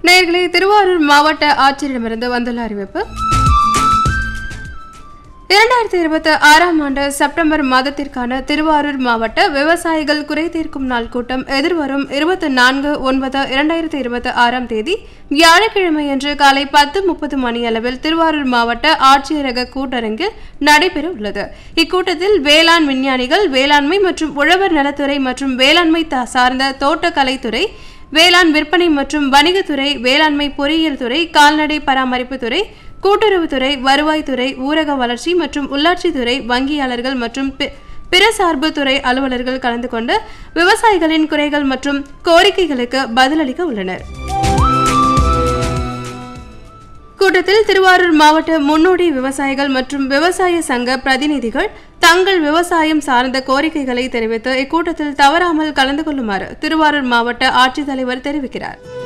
நேயர்களே திருவாரூர் மாவட்ட ஆட்சியரிடமிருந்து வந்துள்ள அறிவிப்பு இரண்டாயிரத்தி இருபத்தி ஆறாம் ஆண்டு செப்டம்பர் மாதத்திற்கான திருவாரூர் மாவட்ட விவசாயிகள் குறை தீர்க்கும் நாள் கூட்டம் எதிர்வரும் இருபத்தி நான்கு ஒன்பது இரண்டாயிரத்தி இருபத்தி ஆறாம் தேதி வியாழக்கிழமையன்று காலை பத்து முப்பது மணி அளவில் திருவாரூர் மாவட்ட ஆட்சியரக கூட்டரங்கில் நடைபெற உள்ளது இக்கூட்டத்தில் வேளாண் விஞ்ஞானிகள் வேளாண்மை மற்றும் உழவர் நலத்துறை மற்றும் வேளாண்மை த- சார்ந்த தோட்டக்கலைத்துறை வேளாண் விற்பனை மற்றும் வணிகத்துறை வேளாண்மை பொறியியல் துறை கால்நடை பராமரிப்புத் துறை கூட்டுறவுத்துறை வருவாய்த்துறை ஊரக வளர்ச்சி மற்றும் உள்ளாட்சித்துறை வங்கியாளர்கள் மற்றும் பி- பிற சார்பு துறை அலுவலர்கள் கலந்து கொண்டு விவசாயிகளின் குறைகள் மற்றும் கோரிக்கைகளுக்கு பதிலளிக்க உள்ளனர் கூட்டத்தில் திருவாரூர் மாவட்ட முன்னோடி விவசாயிகள் மற்றும் விவசாய சங்க பிரதிநிதிகள் தங்கள் விவசாயம் சார்ந்த கோரிக்கைகளை தெரிவித்து இக்கூட்டத்தில் தவறாமல் கலந்து கொள்ளுமாறு திருவாரூர் மாவட்ட ஆட்சித்தலைவர் தெரிவிக்கிறார்